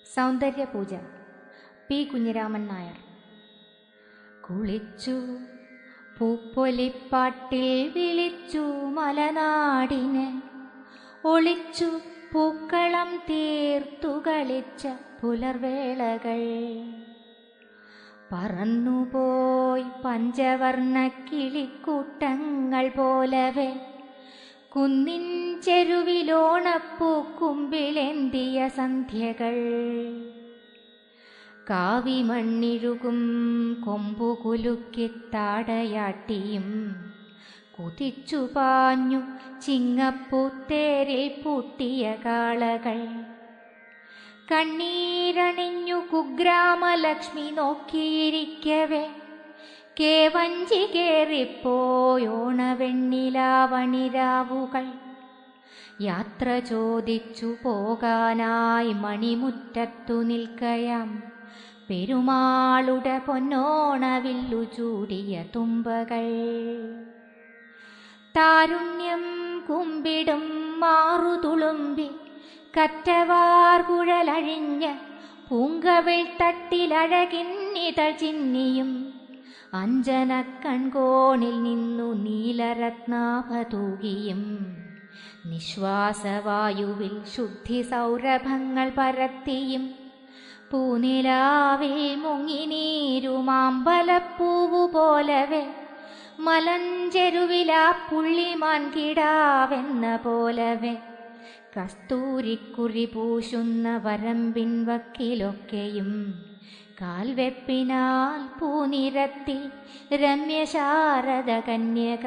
സൗന്ദര്യപൂജ P Kunhiraman Nair കുളിച്ചു പൂപ്പൊലിപ്പാട്ടിൽ വിളിച്ചു മലനാടിന് ഒളിച്ചു പൂക്കളം തീർത്തു കളിച്ച പുലർവേളകൾ പറന്നുപോയി പഞ്ചവർണ്ണ കിളിക്കൂട്ടങ്ങൾ പോലവെ കുന്നിൻ ചെരുവിലോണപ്പൂക്കുമ്പിളെന്തിയ സന്ധ്യകൾ കാവിമണ്ണിഴുകും കൊമ്പുകുലുക്കി താടയാട്ടിയും കുതിച്ചു പാഞ്ഞു ചിങ്ങപ്പൂത്തേരിൽ പൂട്ടിയ കാളകൾ കണ്ണീരണിഞ്ഞു കുഗ്രാമലക്ഷ്മി നോക്കിയിരിക്കവേ കേവഞ്ചി കേറിപ്പോയോണവെണ്ണിലാവണിരാവുകൾ യാത്ര ചോദിച്ചു പോകാനായി മണിമുറ്റത്തു നിൽക്കയാം പെരുമാളുടെ പൊന്നോണവില്ലു ചൂടിയ തുമ്പകൾ താരുണ്യം കുമ്പിടും മാറുതുളുമ്പി കറ്റവാർ കുഴലഴിഞ്ഞ പൂങ്കവിൾ തട്ടിലഴകിന്നിതൾ ചിന്നിയും അഞ്ജന കൺകോണിൽ നിന്നു നീലരത്നാഭതൂകിയും നിശ്വാസവായുവിൽ ശുദ്ധി സൗരഭങ്ങൾ പരത്തിയും പൂനിലാവിൽ മുങ്ങി നീരുമാമ്പലപ്പൂവു പോലവേ മലഞ്ചെരുവിലാ പുള്ളിമാൻ കിടാവെന്ന പോലവേ കസ്തൂരിക്കുറി പൂശുന്ന വരമ്പിൻ വക്കിലൊക്കെയും കാൽവെപ്പിനാൽ പൂനിരത്തി രമ്യശാരദ കന്യക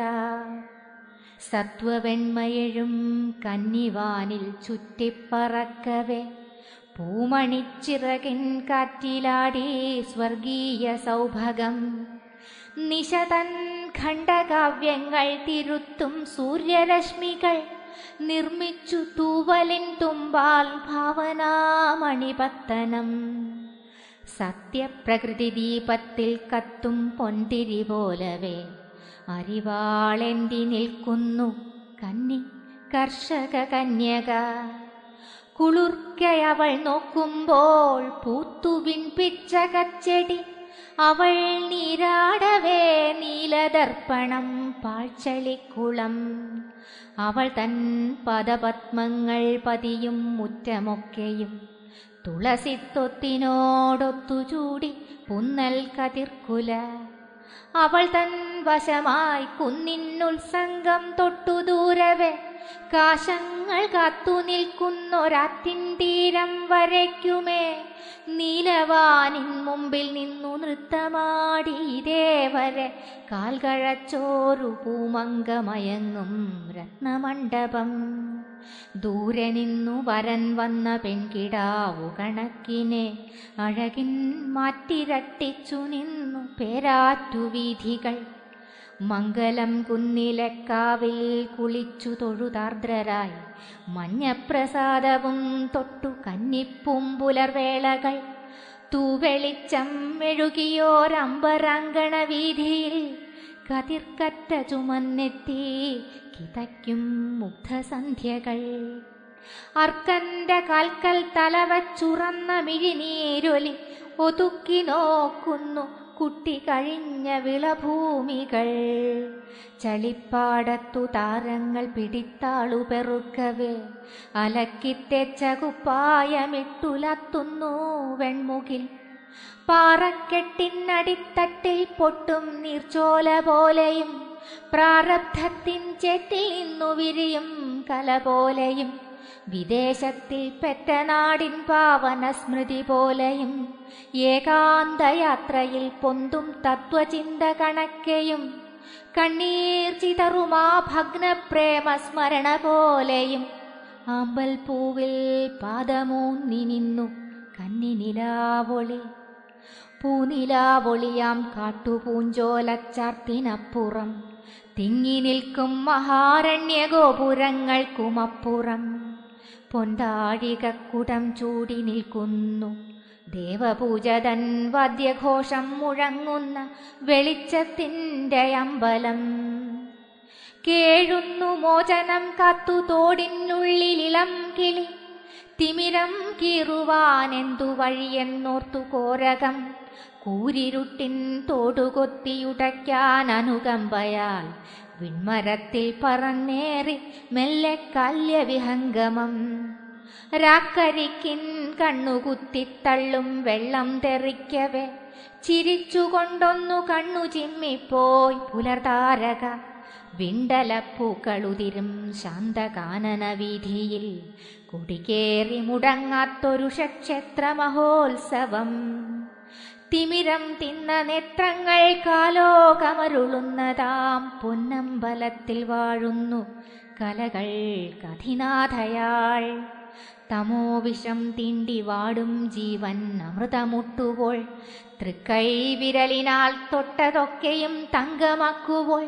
സത്വവെണ്മയഴും കന്നിവാനിൽ ചുറ്റിപ്പറക്കവേ പൂമണിച്ചിറകിൻ കാറ്റിലാടി സ്വർഗീയ സൗഭഗം നിശതൻ ഖണ്ഡകാവ്യങ്ങൾ തിരുത്തും സൂര്യരശ്മികൾ നിർമ്മിച്ചു തൂവലിൻ തുമ്പാൽ ഭാവനാമണിപത്തനം സത്യപ്രകൃതി ദീപത്തിൽ കത്തും പൊന്തിരി പോലവേ അരിവാളെന്തി നിൽക്കുന്നു കന്നി കർഷക കന്യക കുളിർക്കയവൾ നോക്കുമ്പോൾ പൂത്തുവിൻപിച്ച കച്ചെടി അവൾ നീരാടവേ നീലദർപ്പണം പാഴ്ചളിക്കുളം അവൾ തൻ പദപത്മങ്ങൾ പതിയും മുറ്റമൊക്കെയും തുളസിത്തൊത്തിനോടൊത്തു ചൂടി പുന്നൽ കതിർക്കുല അവൾ തൻ വശമായി കുന്നിനുത്സംഗം തൊട്ടു ദൂരവേ കാശങ്ങൾ കാത്തു നിൽക്കുന്നൊരാത്തിൻ തീരം വരയ്ക്കുമേ നീലവാനിൻ മുമ്പിൽ നിന്നു നൃത്തമാടി ഇതേവരെ കാൽകഴച്ചോരു പൂമങ്കമയങ്ങും രത്നമണ്ഡപം ദൂരെ നിന്നു വരൻ വന്ന പെൺകിടാവു കണക്കിനെ അഴകിൻ മാറ്റിരട്ടിച്ചു നിന്നു പേരാറ്റുവീഥികൾ മംഗലം കുന്നിലക്കാവിൽ കുളിച്ചു തൊഴുതാർദ്രരായി മഞ്ഞപ്രസാദവും തൊട്ടു കന്നിപ്പും പുലർവേളകൾ തൂവെളിച്ചം മെഴുകിയോരമ്പരാങ്കണ വീതിയിൽ കതിർക്കറ്റ ചുമന്നെത്തി കിതയ്ക്കും മുഗ്ധസന്ധ്യകൾ അർക്കന്റെ കാൽക്കൽ തലവച്ചുറന്ന മിഴിനീരൊലി ഒതുക്കി നോക്കുന്നു കുട്ടി കഴിഞ്ഞ വിളഭൂമികൾ ചളിപ്പാടത്തു താരങ്ങൾ പിടിത്താളു പെറുക്കവേ അലക്കിത്തെച്ച കുപ്പായമിട്ടുലത്തുന്നു വെൺമുകിൽ പാറക്കെട്ടിനടിത്തട്ടിൽ പൊട്ടും നീർച്ചോല പോലെയും പ്രാരബ്ധത്തിൻ ചേറ്റിൽ നിന്നു വിരിയും കല പോലെയും വിദേശത്തിൽ പെറ്റ നാടിൻ പാവന സ്മൃതി പോലെയും ഏകാന്തയാത്രയിൽ പൊന്തും തത്വചിന്ത കണക്കെയും കണ്ണീർ ചിതറുമാ ഭഗ്നപ്രേമ സ്മരണ പോലെയും ആമ്പൽ പൂവിൽ പാദമൂന്നി നിന്നു കന്നിനിലാവൊളി പൂനിലാവൊളിയാം കാട്ടുപൂഞ്ചോലച്ചാർത്തിനപ്പുറം തിങ്ങി നിൽക്കും മഹാരണ്യ ഗോപുരങ്ങൾക്കുമപ്പുറം പൊന്താഴികക്കുടം ചൂടി നിൽക്കുന്നു ദേവപൂജതൻ വാദ്യഘോഷം മുഴങ്ങുന്ന വെളിച്ചത്തിൻ്റെ അമ്പലം കേഴുന്നു മോചനം കാത്തു തോടിനുള്ളിലിളം കിളി തിമിരം കീറുവാനെന്തു വഴിയെന്നോർത്തു കോരകം കൂരിരുട്ടിൻ തോടുകൊത്തിയുടയ്ക്കാൻ അനുകമ്പയാൽ വിൺമരത്തിൽ പറന്നേറി മെല്ലെ കല്യവിഹംഗമം രാക്കരിക്കിൻ കണ്ണുകുത്തിത്തള്ളും വെള്ളം തെറിക്കവേ ചിരിച്ചുകൊണ്ടൊന്നു കണ്ണു ചിമ്മിപ്പോയി പുലർതാരക വിണ്ടലപ്പൂക്കളുതിരും ശാന്തകാനന വീതിയിൽ കുടികേറി മുടങ്ങാത്തൊരു ക്ഷേത്ര മഹോത്സവം തിമിരം തിന്ന നേത്രങ്ങൾ കാലോകമരുളുന്നതാം പൊന്നമ്പലത്തിൽ വാഴുന്നു കലകൾ കഥിനാഥയാൾ തമോവിഷം തീണ്ടി വാടും ജീവൻ അമൃതമുട്ടുപോൾ തൃക്കൈ വിരലിനാൽ തൊട്ടതൊക്കെയും തങ്കമാക്കുപോൾ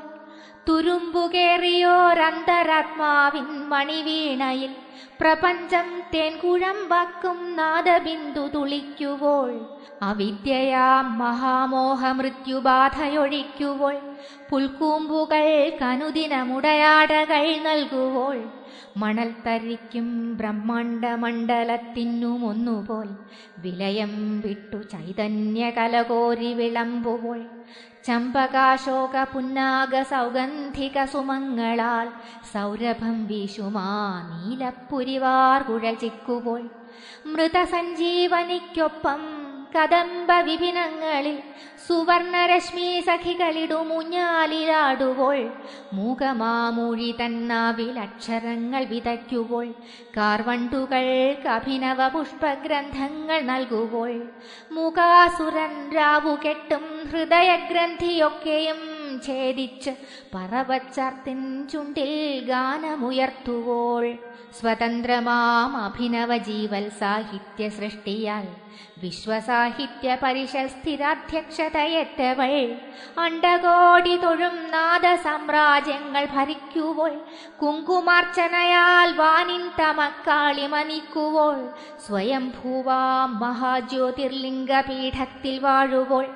തുരുമ്പുകേറിയോരന്തരാത്മാവിൻ മണിവീണയിൽ പ്രപഞ്ചം തേൻകുഴമ്പാക്കും നാദബിന്ദു തുളിക്കുവോൾ അവിദ്യയാം മഹാമോഹമൃത്യുബാധയൊഴിക്കുവോൾ പുൽക്കൂമ്പുകൾ കനുദിനമുടയാടകൾ നൽകുവോൾ മണൽ തരിക്കും ബ്രഹ്മാണ്ടമണ്ഡലത്തിനും ഒന്നുപോൽ വിലയം വിട്ടു ചൈതന്യ കലകോരി വിളമ്പുപോൾ ചമ്പകാശോക പുന്നാഗ സൗഗന്ധിക സുമങ്ങളാൽ സൗരഭം വീശുമാ നീലപ്പുരിവാർ കുഴൽ ചിക്കുപോൾ മൃതസഞ്ജീവനിക്കൊപ്പം കദംബ വിഭിനങ്ങളിൽ സുവർണരശ്മി സഖികളിടുമുഞ്ഞാലിലാടുമ്പോൾ മൂകമാമൂഴി തന്നാവിൽ അക്ഷരങ്ങൾ വിതയ്ക്കുമ്പോൾ കാർവണ്ടുകൾക്ക് അഭിനവ പുഷ്പഗ്രന്ഥങ്ങൾ നൽകുമ്പോൾ മുഖാസുരൻ രാവുകെട്ടും ഹൃദയഗ്രന്ഥിയൊക്കെയും ഛേദിച്ച് പറവച്ചാർത്തിൻ ചുണ്ടിൽ ഗാനമുയർത്തുവോൾ സ്വതന്ത്രമാം അഭിനവ ജീവൽ സാഹിത്യ സൃഷ്ടിയാൽ വിശ്വസാഹിത്യ പരിഷൽ സ്ഥിരാധ്യക്ഷതയേറ്റവൾ അണ്ടകോടി തൊഴും നാദ സാമ്രാജ്യങ്ങൾ ഭരിക്കുവോൾ കുങ്കുമാർച്ചനയാൽ വാനിൻ തമക്കാളി മനിക്കുവോൾ സ്വയംഭൂവാം മഹാജ്യോതിർലിംഗ പീഠത്തിൽ വാഴുവോൾ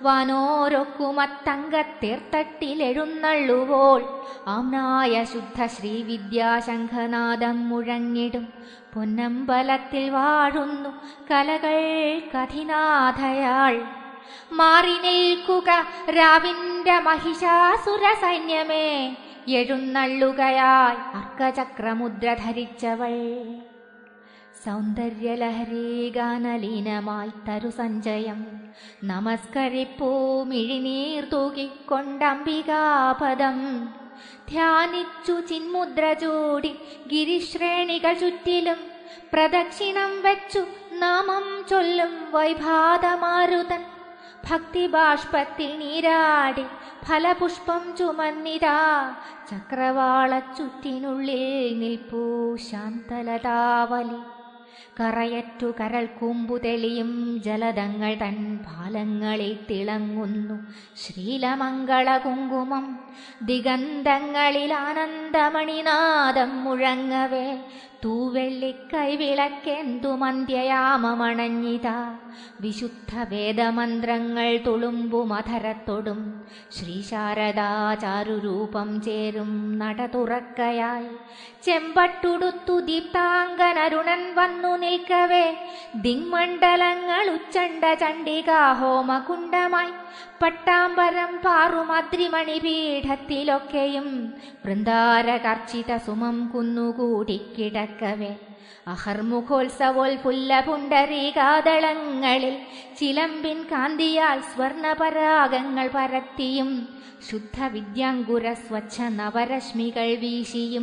വാനോരൊക്കുമത്തങ്കത്തീർത്തട്ടിലെഴുന്നള്ളുവോൾ ആംനായ ശുദ്ധ ശ്രീവിദ്യാശംഖനാദം മുഴങ്ങിടും പൊന്നമ്പലത്തിൽ വാഴുന്നു കലകൾ കഥിനാഥയാൾ മാറി നിൽക്കുക രാവിന്റെ മഹിഷാസുര സൈന്യമേ എഴുന്നള്ളുകയായി അർക്കചക്രമുദ്ര ധരിച്ചവൾ സൗന്ദര്യലഹരി ഗാനലീനമായി തരു സഞ്ചയം നമസ്കരിപ്പൂ മിഴിനീർ തൂകിക്കൊണ്ടംബികാപദം ധ്യാനിച്ചു ചിന്മുദ്ര ചൂടി ഗിരിശ്രേണികൾ ചുറ്റിലും പ്രദക്ഷിണം വെച്ചു നാമം ചൊല്ലും വൈഭാതമാരുതൻ ഭക്തിബാഷ്പത്തിൽ നീരാടി ഫലപുഷ്പം ചുമന്നിതാ ചക്രവാള ചുറ്റിനുള്ളിൽ നിൽപ്പൂ ശാന്തലതാവലി കറയറ്റു കരൾ കൂമ്പു തെളിയും ജലതങ്ങൾ തൻ പാലങ്ങളിൽ തിളങ്ങുന്നു ശ്രീലമംഗള കുങ്കുമം ദിഗന്ധങ്ങളിൽ ആനന്ദമണിനാദം മുഴങ്ങവേ തൂവെള്ളിക്കൈ വിളക്കെന്തു മന്ധ്യയാമമണഞ്ഞിതാ വിശുദ്ധ വേദമന്ത്രങ്ങൾ തുളുമ്പു മധരത്തൊടും ശ്രീശാരദാചാരുരൂപം ചേരും നട തുറക്കയായി ചെമ്പട്ടുടുത്തു ദീപ്താംഗനരുണൻ വന്നു നിൽക്കവേ ദിങ്മണ്ഡലങ്ങൾ ഉച്ചണ്ട ചണ്ഡികാ ഹോമകുണ്ടമായി പട്ടാമ്പരം പാറുമദ്രിമണി പീഠത്തിലൊക്കെയും വൃന്ദാരകർച്ചിത സുമം കുന്നുകൂടിക്കിടക്കവേ അഹർമുഖോത്സവോൽഫുല്ല പുണ്ടരീകാതളങ്ങളിൽ ചിലമ്പിൻ കാന്തിയാൽ സ്വർണപരാഗങ്ങൾ പരത്തിയും ശുദ്ധ വിദ്യാങ്കുര സ്വച്ഛ നവരശ്മികൾ വീശിയും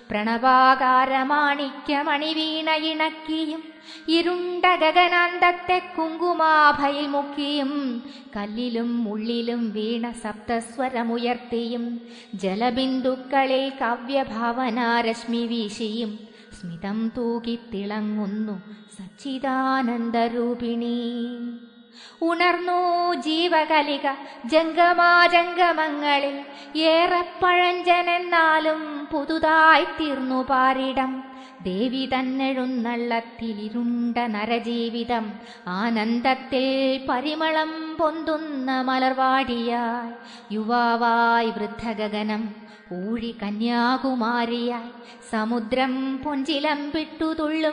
പ്രണവാകാരമാണിക്യമണി വീണ ഇണക്കിയും ഇരുണ്ട ഗഗനാന്തത്തെ കുങ്കുമാഭയിൽ മുക്കിയും കല്ലിലും മുള്ളിലും വീണ സപ്തസ്വരമുയർത്തിയും ജലബിന്ദുക്കളിൽ കാവ്യഭാവനാരശ്മി വീശിയും സ്മിതം തൂകിത്തിളങ്ങുന്നു സച്ചിദാനന്ദരൂപിണി ഉണർന്നു ജീവകലിക ജംഗമാജംഗമങ്ങളിൽ ഏറെ പഴഞ്ചനെന്നാലും പുതുതായി തീർന്നു പാരിടം ദേവി തന്നെഴുന്നള്ളത്തിലിരുണ്ട നരജീവിതം ആനന്ദത്തിൽ പരിമളം പൊന്തുന്ന മലർവാടിയായി യുവാവായി വൃദ്ധഗഗനം ഊഴി കന്യാകുമാരിയായി സമുദ്രം പൊഞ്ചിലം പിട്ടു തുള്ളും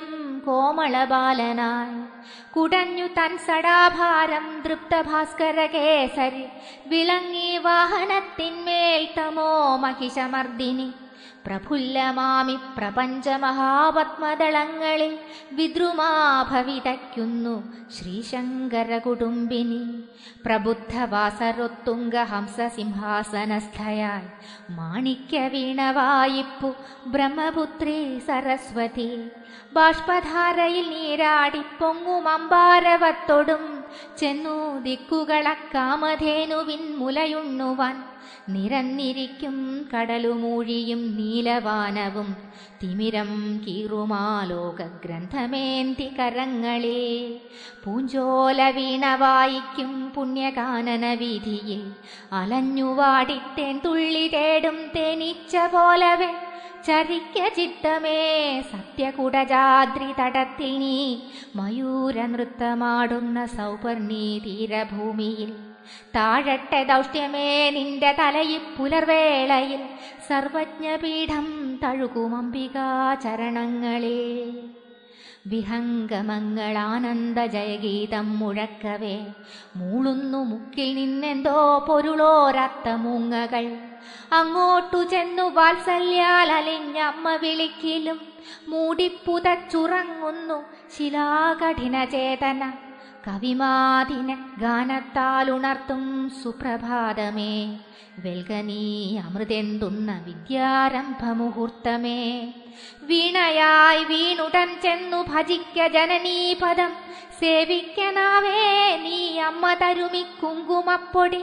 കോമളബാലനായി കുടഞ്ഞു തൻ സടാഭാരം തൃപ്തഭാസ്കര കേസരി വിളങ്ങി വാഹനത്തിന്മേൽ തമോ മഹിഷമർദിനി പ്രഫുല്ലമാമി പ്രപഞ്ചമഹാപത്മദളങ്ങളിൽ വിദ്രുമാഭവിതയ്ക്കുന്നു ശ്രീശങ്കര കുടുംബിനി പ്രബുദ്ധവാസരൊത്തുങ്ക ഹംസസിംഹാസനസ്ഥയായി മാണിക്യ വീണവായിപ്പു ബ്രഹ്മപുത്രി സരസ്വതി ബാഷ്പധാരയിൽ നീരാടി പൊങ്ങും അമ്പാരവത്തൊടും ചെന്നു ദിക്കുകളക്കാമധേനുവിൻ മുലയുണ്ണുവാൻ നിരന്നിരിക്കും കടലുമൂഴിയും നീലവാനവും തിമിരം കീറുമാലോക ഗ്രന്ഥമേന്തി കരങ്ങളെ പൂഞ്ചോല വീണ വായിക്കും പുണ്യകാനന വീതിയിൽ അലഞ്ഞുവാടിത്തേൻ തുള്ളി തേടും തേനീച്ച പോലവേ ചരിക്ക ചിത്തമേ സത്യകുടജാദ്രി തടത്തിൽ നീ മയൂര നൃത്തമാടുന്ന സൗപർണി തീരഭൂമിയിൽ താഴട്ടെ ദൗഷ്ട്യമേ നിന്റെ തലയിൽ പുലർവേളയിൽ സർവജ്ഞപീഠം തഴുകുമംബികാ ചരണങ്ങളെ വിഹംഗമങ്ങൾ ആനന്ദ ജയഗീതം മുഴക്കവേ മൂളുന്നു മുക്കിൽ നിന്നെന്തോ പൊരുളോരത്ത മൂങ്ങകൾ അങ്ങോട്ടു ചെന്നു വാത്സല്യാൽ അലിഞ്ഞമ്മ വിളിക്കിലും മൂടിപ്പുതച്ചുറങ്ങുന്നു ശിലാകഠിന ചേതന കവിമാതിന ഗാനത്താലുണർത്തും സുപ്രഭാതമേ വെൽകനീ അമൃതെന്തുന്ന വിദ്യാരംഭമുഹൂർത്തമേ വീണയായി വീണുടൻ ചെന്നു ഭജിക്ക ജനനീപദം സേവിക്കനാവേ നീ അമ്മ തരുമി കുങ്കുമപ്പൊടി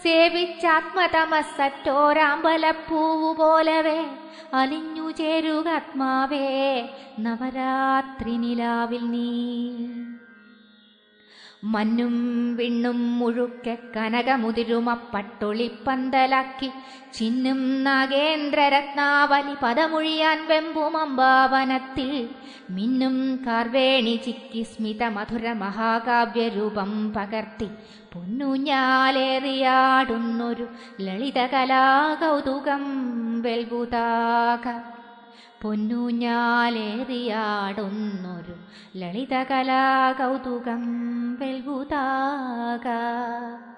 സേവിച്ചാത്മതമസറ്റോരാമ്പലപ്പൂവു പോലവേ അലിഞ്ഞു ചേരുക ആത്മാവേ നവരാത്രി നിലാവിൽ നീ മന്നും വിണ്ണും മുഴുക്കെ കനകമുതിരുമപ്പട്ടൊളിപ്പന്തലാക്കി ചിന്നും നാഗേന്ദ്രരത്നാവലി പദമൊഴിയാൻ വെമ്പും അമ്പാവനത്തിൽ മിന്നും കാർവേണി ചിക്കി സ്മിത മധുര മഹാകാവ്യരൂപം പകർത്തി പൊന്നുഞ്ഞാലേറിയാടുന്നൊരു ലളിതകലാകൗതുകം വെൽവുതാക പൊന്നുഞ്ഞാലേറിയാടുന്നൊരു ലളിതകലാകൗതുകം വെൽവുതാക